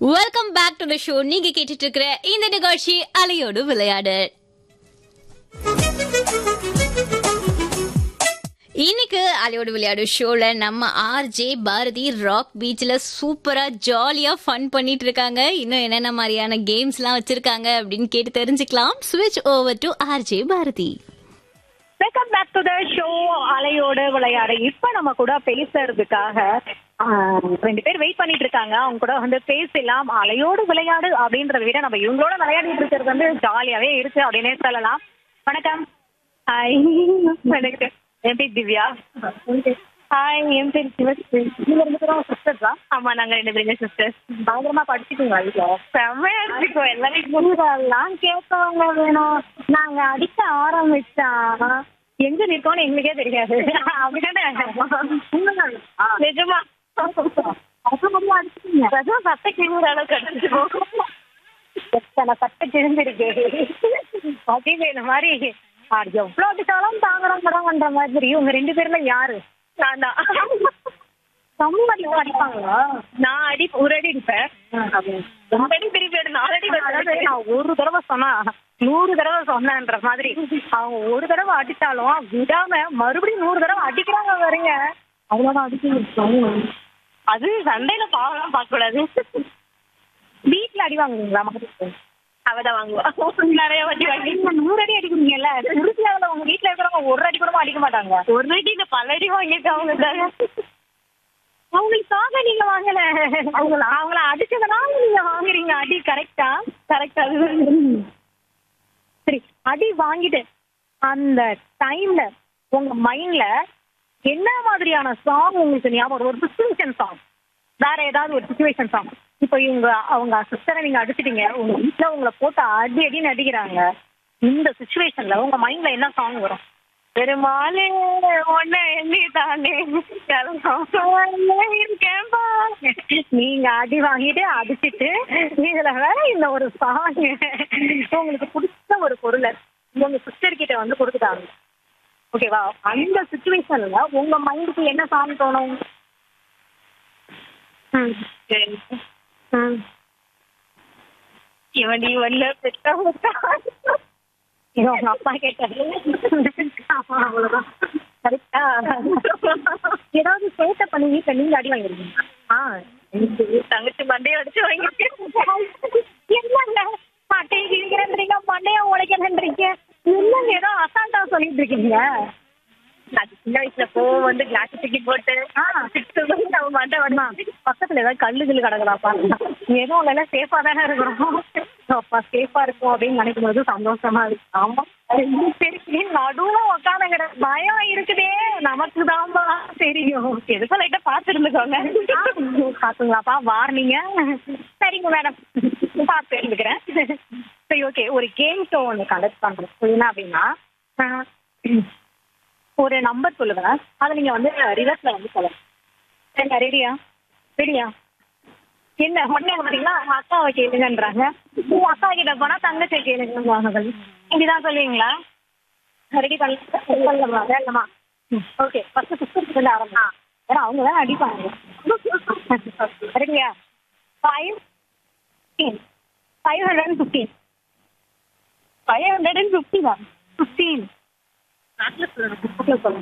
Welcome back to the show நீங்க கேட்டுட்டு இருக்கிற இந்த நிகழ்ச்சி அலையோடு விளையாடு இன்னைக்கு அலையோடு விளையாடு ஷோல நம்ம ஆர்ஜே பாரதி ராக் பீச்ல சூப்பரா ஜாலியா ஃபன் பண்ணிட்டு இருக்காங்க இன்னும் என்னென்ன மாதிரியான கேம்ஸ் எல்லாம் வச்சிருக்காங்க அப்படின்னு கேட்டு தெரிஞ்சுக்கலாம் ஸ்விட்ச் over to RJ Bharathi welcome back to the show அலையோட விளையாடு இப்ப நம்ம கூட பேசுறதுக்காக ஆஹ், ரெண்டு பேர் வெயிட் பண்ணிட்டு இருக்காங்க அவங்க கூட வந்து பேசலாம் அலையோடு விளையாடு அப்படின்றத விட நம்ம இவங்களோட விளையாடிட்டு இருக்கிறது வந்து ஜாலியாவே இருக்கு அப்படின்னே சொல்லலாம் வணக்கம் ஹாய் வணக்கம் என் பேர் திவ்யா ஹாய் என் பேர் சிவஸ்ரீ நீங்க ரெண்டு பேரும் சிஸ்டர்ஸா ஆமா நாங்க ரெண்டு பேருமே சிஸ்டர்ஸ் பயங்கரமா படிச்சுக்கோங்க வீட்டுல செம்மையா அடிச்சுக்கோ எல்லாரும் எல்லாம் கேட்கவங்க வேணும் நாங்க அடிக்க ஆரம்பிச்சா எங்க நிற்கோம்னு எங்களுக்கே தெரியாது அப்படிதானே உண்மைதான். நிஜமா அப்புறம் அடிச்சுக்கீங்க அதான் சட்டை கிழிவுற அளவுக்கு அடிச்சுக்கோ எத்தனை சட்டை கிழிஞ்சிருக்கு அப்படின்னு இந்த மாதிரி அது எவ்வளவு அடிச்சாலும் தாங்குறாங்கன்ற மாதிரி உங்க ரெண்டு பேர்ல யாரு நான் தான் கம்மி அடிப்பா அடிப்பாங்களா நான் அடி ஒரு அடி அடிப்பேன் ரொம்ப அடி பெரிய பேர் நாலு அடி அதாவது நான் ஒரு தடவை சொன்னா நூறு தடவை சொன்னேன்ற மாதிரி அவங்க ஒரு தடவை அடிச்சாலும் விடாம மறுபடியும் நூறு தடவை அடிக்கிறாங்க வரீங்க அவ்வளவுதான் அடிக்க அது சண்டையில பாவம் பார்க்க கூடாது வீட்டுல அடி வாங்குவீங்களா மகளுக்கு அவதான் வாங்குவா நிறைய வாட்டி வாங்கி நூறு அடி அடிக்கிறீங்கல்ல திருச்சியாவில் உங்க வீட்டுல இருக்கிறவங்க ஒரு அடி கூட அடிக்க மாட்டாங்க ஒரு அடி இல்ல பல அடி வாங்கிருக்காங்க அவங்களுக்காக நீங்க வாங்கல அவங்கள அவங்கள அடிச்சதுனால நீங்க வாங்குறீங்க அடி கரெக்டா கரெக்டா சரி அடி வாங்கிட்டு அந்த டைம்ல உங்க மைண்ட்ல என்ன மாதிரியான சாங் உங்களுக்கு ஞாபகம் வரும்? ஒரு சுச்சுவேஷன் சாங் வேற ஏதாவது ஒரு சுச்சுவேஷன் சாங் இப்போ இவங்க அவங்க சிஸ்டரை நீங்க அடிச்சிட்டீங்க உங்க வீட்டுல உங்களை போட்டு அடி அடின்னு அடிக்கிறாங்க இந்த சுச்சுவேஷன்ல உங்க மைண்ட்ல என்ன சாங் வரும் பெருமாளே ஒன்ன எண்ணி தானே இருக்கேன்பா நீங்க அடி வாங்கிட்டு அடிச்சிட்டு இதுல வேற இந்த ஒரு சாங் உங்களுக்கு பிடிச்ச ஒரு பொருளை உங்க சிஸ்டர் கிட்ட வந்து கொடுத்துட்டாங்க ஓகேவா அந்த சுச்சுவேஷன்ல உங்க மைண்டுக்கு என்ன சாங் தோணும் ம் சரி ம் இவன் நீ ஒன்ன பெற்றவங்க இது உங்க அப்பா கேட்டாரு ஆமா, அவ்வளவுதான் கரெக்டா ஏதாவது சேட்டை பண்ணி வீட்டுல நீங்க அடி வாங்கிருக்கீங்க ஆ எனக்கு தங்கச்சி மண்டையை அடிச்சு வாங்கிருக்கேன் என்னங்க மட்டையை கிழிக்கிறேன்றீங்க மண்டையை உடைக்கிறேன்றீங்க என்னங்க ஏதோ அசால்ட்டா சொல்லிட்டு இருக்கீங்க அது சின்ன வயசுல போவோம் வந்து கிளாஸ் தூக்கி போட்டு நம்ம மண்டை வரமா பக்கத்துல ஏதாவது கல்லு கில்லு கிடக்குதாப்பா ஏதோ எல்லாம் சேஃபா தானே இருக்கிறோம் அப்பா சேஃபா இருக்கும் அப்படின்னு நினைக்கும் போது சந்தோஷமா இருக்கு ஆமா ரெண்டு பேருக்கு நடுவுல உட்காந்து கிடக்கு பயம் இருக்குதே நமக்கு தான்பா தெரியும் எதுக்கும் லைட்டா பார்த்து இருந்துக்கோங்க பாத்துங்களாப்பா வார்னிங்க சரிங்க மேடம் பார்த்து இருந்துக்கிறேன் சரி ஓகே ஒரு கேம் ஷோ ஒன்று கண்டக்ட் பண்றோம் என்ன அப்படின்னா ஆஹ், ஒரு நம்பர் சொல்லுவேன் அதை நீங்க வந்து ரிவர்ஸ்ல வந்து சொல்லணும் சரிங்க ரெடியா ரெடியா என்ன ஒண்ணே பார்த்தீங்களா அக்காவை கேளுங்கன்றாங்க உங்க அக்கா கிட்ட போனா தங்கச்சி கேளுங்க இப்படிதான் சொல்லுவீங்களா ரெடி பண்ணலாமா வேண்டாமா ஓகே ஃபர்ஸ்ட் சிஸ்டர் இருந்து ஆரம்பா ஏன்னா அவங்க தான் அடிப்பாங்க ரெடியா five fifteen five hundred and fifteen five hundred and fifty தான் ஃபிஃப்டீன் சொல்லுங்க